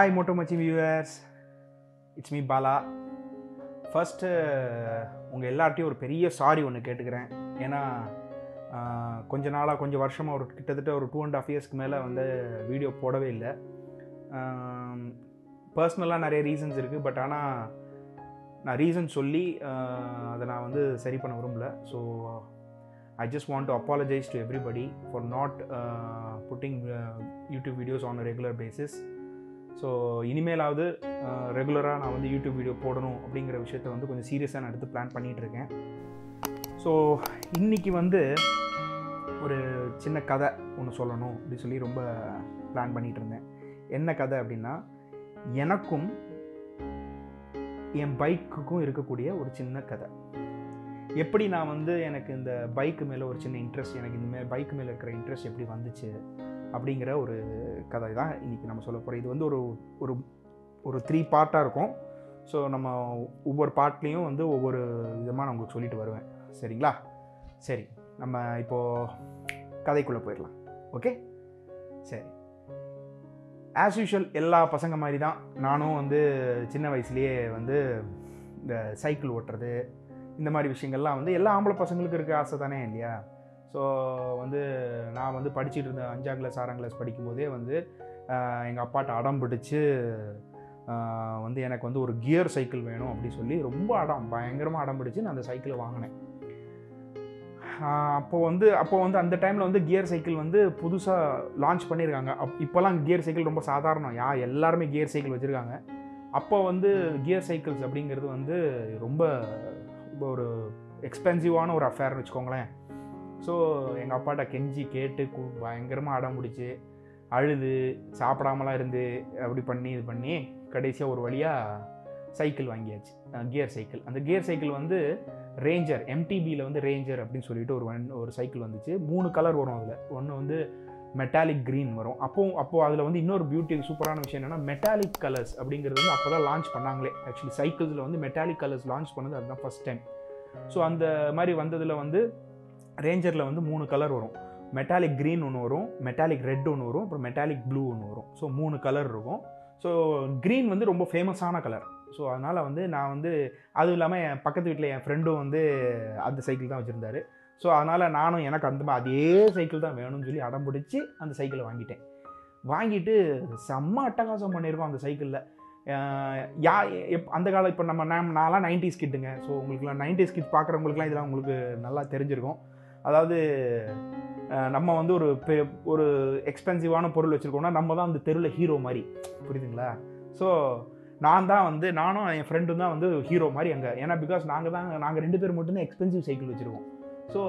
hi மோட்டோ மச்சி viewers it's me Bala first உங்கள் எல்லார்ட்டையும் ஒரு பெரிய சாரி ஒன்று கேட்டுக்கிறேன் ஏன்னா ஆஹ், கொஞ்ச நாளாக கொஞ்சம் வருஷமாக ஒரு கிட்டத்தட்ட ஒரு டூ அண்ட் ஆஃப் இயர்ஸ்க்கு மேலே வந்து வீடியோ போடவே இல்லை பர்சனலாக நிறைய ரீசன்ஸ் இருக்குது பட் ஆனால் நான் ரீசன் சொல்லி ஆஹ், அதை நான் வந்து சரி பண்ண விரும்பல so I just want to apologize to everybody for not putting YouTube videos on regular basis so இனிமேலாவது ரெகுலராக நான் வந்து யூடியூப் வீடியோ போடணும் அப்படிங்கிற விஷயத்த வந்து கொஞ்சம் சீரியஸாக நான் எடுத்து பிளான் பண்ணிகிட்டு இருக்கேன் ஸோ இன்றைக்கி வந்து ஒரு சின்ன கதை ஒன்று சொல்லணும் அப்படின்னு சொல்லி ரொம்ப பிளான் பண்ணிகிட்டு இருந்தேன் என்ன கதை அப்படின்னா எனக்கும் என் பைக்குக்கும் இருக்கக்கூடிய ஒரு சின்ன கதை எப்படி நான் வந்து எனக்கு இந்த பைக்கு மேலே ஒரு சின்ன இன்ட்ரெஸ்ட் எனக்கு இந்த மே பைக் மேலே இருக்கிற இன்ட்ரெஸ்ட் எப்படி வந்துச்சு அப்படிங்கிற ஒரு கதை தான் இன்றைக்கி நம்ம சொல்ல போகிறோம் இது வந்து ஒரு ஒரு ஒரு த்ரீ பார்ட்டாக இருக்கும் ஸோ நம்ம ஒவ்வொரு பார்ட்லேயும் வந்து ஒவ்வொரு விதமாக நான் உங்களுக்கு சொல்லிட்டு வருவேன் சரிங்களா சரி நம்ம இப்போது கதைக்குள்ளே போயிடலாம் ஓகே சரி ஆஸ் யூஷுவல் எல்லா பசங்க மாதிரி தான் நானும் வந்து சின்ன வயசுலேயே வந்து இந்த சைக்கிள் ஓட்டுறது இந்த மாதிரி விஷயங்கள்லாம் வந்து எல்லா ஆம்பளை பசங்களுக்கு இருக்க ஆசை தானே இல்லையா ஸோ வந்து நான் வந்து படிச்சுட்டு இருந்தேன் அஞ்சாம் கிளாஸ் ஆறாம் கிளாஸ் படிக்கும்போதே வந்து எங்கள் அப்பாட்ட அடம் பிடிச்சு ஆஹ், வந்து எனக்கு வந்து ஒரு கியர் சைக்கிள் வேணும் அப்படி சொல்லி ரொம்ப அடம் பயங்கரமாக அடம் பிடிச்சு நான் அந்த சைக்கிளை வாங்கினேன் அப்போ வந்து அப்போ வந்து அந்த டைமில் வந்து கியர் சைக்கிள் வந்து புதுசாக லான்ச் பண்ணியிருக்காங்க அப் இப்போலாம் கியர் சைக்கிள் ரொம்ப சாதாரணம் யா எல்லாருமே கியர் சைக்கிள் வச்சுருக்காங்க அப்போ வந்து கியர் சைக்கிள்ஸ் அப்படிங்கிறது வந்து ரொம்ப ரொம்ப ஒரு எக்ஸ்பென்சிவான ஒரு அஃபேர்னு வச்சுக்கோங்களேன் ஸோ எங்கள் அப்பாட்ட கெஞ்சி கேட்டு கு- பயங்கரமாக அடம் பிடிச்சி அழுது சாப்பிடாமலாம் இருந்து அப்படி பண்ணி இது பண்ணி கடைசியாக ஒரு வழியாக சைக்கிள் வாங்கியாச்சு கியர் சைக்கிள் அந்த கியர் சைக்கிள் வந்து ரேஞ்சர் எம்டிபியில் வந்து ரேஞ்சர் அப்படின்னு சொல்லிட்டு ஒரு வன் ஒரு சைக்கிள் வந்துச்சு மூணு கலர் வரும் அதில் ஒன்று வந்து மெட்டாலிக் க்ரீன் வரும் அப்போ அப்போது அதில் வந்து இன்னொரு பியூட்டி சூப்பரான விஷயம் என்னென்னா மெட்டாலிக் கலர்ஸ் அப்படிங்கிறது வந்து அப்போ தான் லான்ச் பண்ணாங்களே ஆக்சுவலி சைக்கிள்ஸில் வந்து மெட்டாலிக் கலர்ஸ் லான்ச் பண்ணது அதுதான் ஃபஸ்ட் டைம் ஸோ அந்த மாதிரி வந்ததில் வந்து ரேஞ்சரில் வந்து மூணு கலர் வரும் மெட்டாலிக் க்ரீன் ஒன்று வரும் மெட்டாலிக் ரெட் ஒன்று வரும் அப்புறம் மெட்டாலிக் ப்ளூ ஒன்று வரும் ஸோ மூணு கலர் இருக்கும் ஸோ க்ரீன் வந்து ரொம்ப ஃபேமஸான கலர் ஸோ அதனால் வந்து நான் வந்து அதுவும் இல்லாமல் என் பக்கத்து வீட்டில் என் ஃப்ரெண்டும் வந்து அந்த சைக்கிள் தான் வச்சுருந்தாரு ஸோ அதனால் நானும் எனக்கு அந்த மா- அதே சைக்கிள் தான் வேணும்னு சொல்லி அடம் பிடிச்சி அந்த சைக்கிளை வாங்கிட்டேன் வாங்கிட்டு செம்ம அட்டகாசம் பண்ணியிருக்கோம் அந்த சைக்கிளில் யா எப் அந்த காலம் இப்போ நம்ம நான் நான்லாம் நைன்டிஸ் கிட்டுங்க ஸோ உங்களுக்குலாம் நைன்டிஸ் கிட் பார்க்குறவங்களுக்குலாம் இதெல்லாம் உங்களுக்கு நல்லா தெரிஞ்சிருக்கும் அதாவது அஹ், நம்ம வந்து ஒரு பெ- ஒரு எக்ஸ்பென்சிவான பொருள் வச்சுருக்கோம்னா நம்ம தான் அந்த தெருவில் ஹீரோ மாதிரி புரியுதுங்களா ஸோ நான் தான் வந்து நானும் என் ஃப்ரெண்டும் தான் வந்து ஹீரோ மாதிரி அங்கே ஏன்னா பிகாஸ் நாங்கள் தான் நாங்கள் ரெண்டு பேர் மட்டும்தான் எக்ஸ்பென்சிவ் சைக்கிள் வச்சுருக்கோம் ஸோ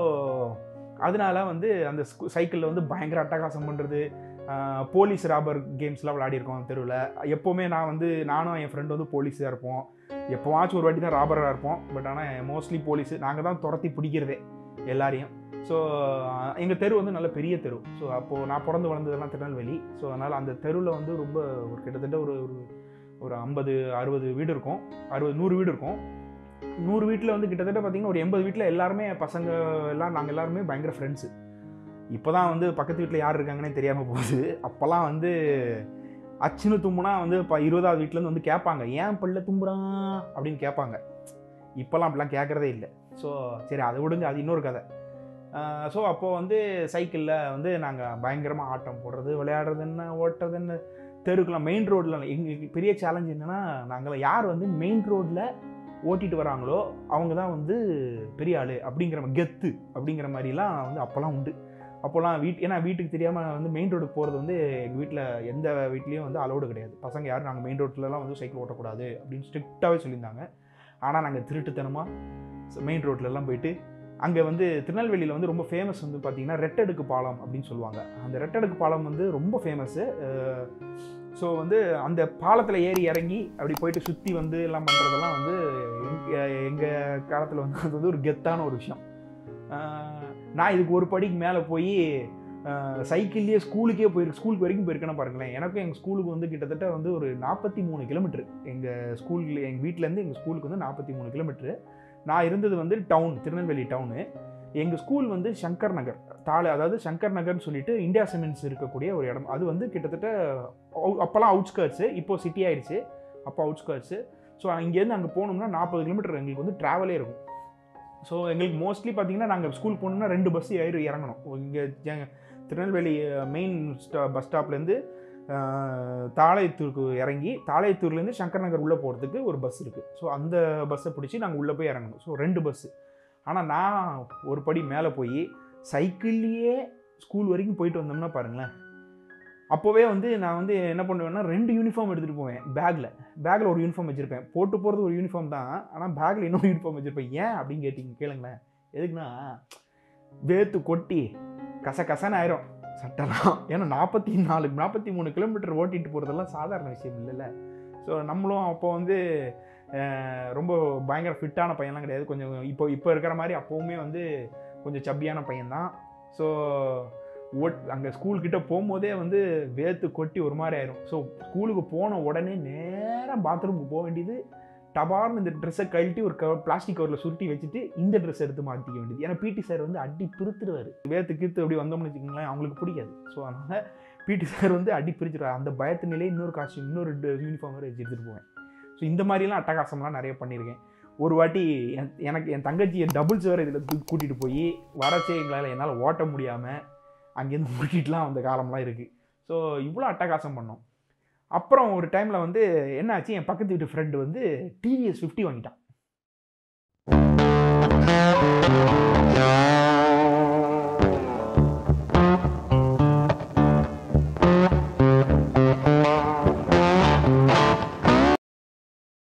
அதனால வந்து அந்த சைக்கிளில் வந்து பயங்கர அட்டகாசம் பண்ணுறது போலீஸ் ராபர் கேம்ஸ்லாம் விளையாடிருக்கோம் தெருவில் எப்போவுமே நான் வந்து நானும் என் ஃப்ரெண்டு வந்து போலீஸாக இருப்போம் எப்போவாச்சும் ஒரு வாட்டி தான் ராபராக இருப்போம் பட் ஆனால் மோஸ்ட்லி போலீஸ் நாங்கள் தான் துரத்தி பிடிக்கிறதே எல்லாரையும் ஸோ எங்கள் தெரு வந்து நல்ல பெரிய தெரு ஸோ அப்போது நான் பிறந்து வளர்ந்ததெல்லாம் திருநெல்வேலி ஸோ அதனால் அந்த தெருவில் வந்து ரொம்ப ஒரு கிட்டத்தட்ட ஒரு ஒரு ஒரு ஐம்பது அறுபது வீடு இருக்கும் அறுபது நூறு வீடு இருக்கும் நூறு வீட்டில் வந்து கிட்டத்தட்ட பார்த்தீங்கன்னா ஒரு எண்பது வீட்டில் எல்லாருமே பசங்க எல்லாம் நாங்கள் எல்லாருமே பயங்கர ஃப்ரெண்ட்ஸு இப்போ தான் வந்து பக்கத்து வீட்டில் யார் இருக்காங்கன்னே தெரியாமல் போகுது அப்போல்லாம் வந்து அச்சுன்னு தும்புனா வந்து இப்போ இருபதாவது வீட்டிலேருந்து வந்து கேட்பாங்க ஏன் பிள்ளை தும்புறான் அப்படின்னு கேட்பாங்க இப்போல்லாம் அப்படிலாம் கேட்குறதே இல்லை ஸோ சரி அதை விடுங்க அது இன்னொரு கதை ஸோ அப்போது வந்து சைக்கிளில் வந்து நாங்கள் பயங்கரமாக ஆட்டம் போடுறது விளையாடுறது என்ன ஓட்டுறது என்ன தெருக்குலாம் மெயின் ரோட்டில் எங்களுக்கு பெரிய சேலஞ்ச் என்னென்னா நாங்கள் யார் வந்து மெயின் ரோட்டில் ஓட்டிட்டு வராங்களோ அவங்க தான் வந்து பெரிய ஆள் அப்படிங்கிற மா- கெத்து அப்படிங்கிற மாதிரிலாம் வந்து அப்போல்லாம் உண்டு அப்போல்லாம் வீட் ஏன்னா வீட்டுக்கு தெரியாமல் வந்து மெயின் ரோடுக்கு போகிறது வந்து எங்கள் வீட்டில் எந்த வீட்லேயும் வந்து அலோடு கிடையாது பசங்க யாரும் நாங்கள் மெயின் ரோட்லலாம் வந்து சைக்கிள் ஓட்டக்கூடாது அப்படின்னு ஸ்ட்ரிக்டாகவே சொல்லியிருந்தாங்க ஆனால் நாங்கள் திருட்டுத்தனமாக மெயின் ரோட்லலாம் போயிட்டு அங்கே வந்து திருநெல்வேலியில் வந்து ரொம்ப ஃபேமஸ் வந்து பார்த்தீங்கன்னா ரெட்டடுக்கு பாலம் அப்படின்னு சொல்லுவாங்க அந்த ரெட்டடுக்கு பாலம் வந்து ரொம்ப ஃபேமஸ்ஸு ஸோ வந்து அந்த பாலத்தில் ஏறி இறங்கி அப்படி போயிட்டு சுற்றி வந்து எல்லாம் பண்ணுறதெல்லாம் வந்து எங்கள் காலத்தில் வந்து அது வந்து ஒரு கெத்தான ஒரு விஷயம் அஹ் நான் இதுக்கு ஒரு படிக்கு மேலே போய் சைக்கிள்லேயே ஸ்கூலுக்கே போயிருக்கு ஸ்கூலுக்கு வரைக்கும் போயிருக்கேன்னு பாருங்களேன் எனக்கும் எங்கள் ஸ்கூலுக்கு வந்து கிட்டத்தட்ட வந்து ஒரு நாற்பத்தி மூணு கிலோமீட்ரு எங்கள் ஸ்கூலில் எங்கள் வீட்டிலேருந்து எங்கள் ஸ்கூலுக்கு வந்து நாற்பத்தி மூணு கிலோமீட்ரு நான் இருந்தது வந்து டவுன் திருநெல்வேலி டவுனு எங்கள் ஸ்கூல் வந்து சங்கர் நகர் தாளை அதாவது சங்கர் நகர்னு சொல்லிட்டு இந்தியா சிமெண்ட்ஸ் இருக்கக்கூடிய ஒரு இடம் அது வந்து கிட்டத்தட்ட அவு- அப்போல்லாம் அவுட்ஸ்கர்ட்ஸு இப்போ சிட்டி ஆயிடுச்சு அப்போ அவுட்ஸ்கர்ட்ஸு ஸோ இங்கேருந்து அங்கே போகணும்னா நாற்பது கிலோமீட்டர் எங்களுக்கு வந்து ட்ராவலே இருக்கும் ஸோ எங்களுக்கு மோஸ்ட்லி பார்த்தீங்கன்னா நாங்கள் ஸ்கூல் போகணும்னா ரெண்டு பஸ் ஏறி இறங்கணும் இங்கே திருநெல்வேலி மெயின் ஸ்டா பஸ் ஸ்டாப்லேருந்து தாளையத்தூருக்கு இறங்கி தாளையத்தூர்லேருந்து சங்கர் நகர் உள்ளே போகிறதுக்கு ஒரு பஸ் இருக்குது ஸோ அந்த பஸ்ஸை பிடிச்சி நாங்கள் உள்ளே போய் இறங்கணும் ஸோ ரெண்டு பஸ்ஸு ஆனால் நான் ஒரு படி மேலே போய் சைக்கிள்லேயே ஸ்கூல் வரைக்கும் போயிட்டு வந்தோம்னா பாருங்களேன் அப்போவே வந்து நான் வந்து என்ன பண்ணுவேன்னா ரெண்டு யூனிஃபார்ம் எடுத்துகிட்டு போவேன் பேக்கில் பேக்கில் ஒரு யூனிஃபார்ம் வச்சுருப்பேன் போட்டு போகிறது ஒரு யூனிஃபார்ம் தான் ஆனால் பேக்கில் இன்னொரு யூனிஃபார்ம் வச்சுருப்பேன் ஏன் அப்படின்னு கேட்டிங்க கேளுங்களேன் எதுக்குன்னா வேத்து கொட்டி கச கசன்னு ஆயிரும் சட்டெல்லாம் ஏன்னா நாற்பத்தி நாலு நாற்பத்தி மூணு கிலோமீட்டர் ஓட்டிட்டு போகிறதெல்லாம் சாதாரண விஷயம் இல்லைல்ல ஸோ நம்மளும் அப்போ வந்து அஹ், ரொம்ப பயங்கர ஃபிட்டான பையன்லாம் கிடையாது கொஞ்சம் இப்போ இப்போ இருக்கிற மாதிரி அப்போவுமே வந்து கொஞ்சம் சப்பியான பையன்தான் ஸோ ஓட் அங்கே ஸ்கூல்கிட்ட போகும்போதே வந்து வேத்து கொட்டி ஒரு மாதிரி ஆயிரும் ஸோ ஸ்கூலுக்கு போன உடனே நேராக பாத்ரூமுக்கு போக வேண்டியது டபார்னு இந்த ட்ரெஸ்ஸை கழட்டி ஒரு கவர் பிளாஸ்டிக் கவரில் சுருட்டி வச்சுட்டு இந்த ட்ரெஸ் எடுத்து மாற்றிக்க வேண்டியது ஏன்னா பிடி சார் வந்து அடி பிரித்துருவார் வேத்து கீத்து அப்படி வந்தோம்னு வச்சுக்கோங்களேன் அவங்களுக்கு பிடிக்காது ஸோ அதனால் பிடி சார் வந்து அடி பிரிச்சிருவார் அந்த பயத்து நிலையே இன்னொரு காஸ்டியூம் இன்னொரு யூனிஃபார்ம் வேறு வச்சு எடுத்துகிட்டு போவேன் ஸோ இந்த மாதிரிலாம் அட்டகாசம்லாம் நிறைய பண்ணியிருக்கேன் ஒரு வாட்டி என் எனக்கு என் தங்கச்சியை டபுள்ஸ் வேறு இதில் கூட்டிகிட்டு போய் வரச்சே எங்களால் என்னால் ஓட்ட முடியாமல் அங்கேருந்து ஓட்டிட்டுலாம் அந்த காலம்லாம் இருக்குது ஸோ இவ்வளோ அட்டகாசம் பண்ணோம் அப்புறம் ஒரு டைமில் வந்து என்னாச்சு என் பக்கத்து வீட்டு ஃப்ரெண்டு வந்து டிவிஎஸ் ஃபிஃப்டி வாங்கிட்டான்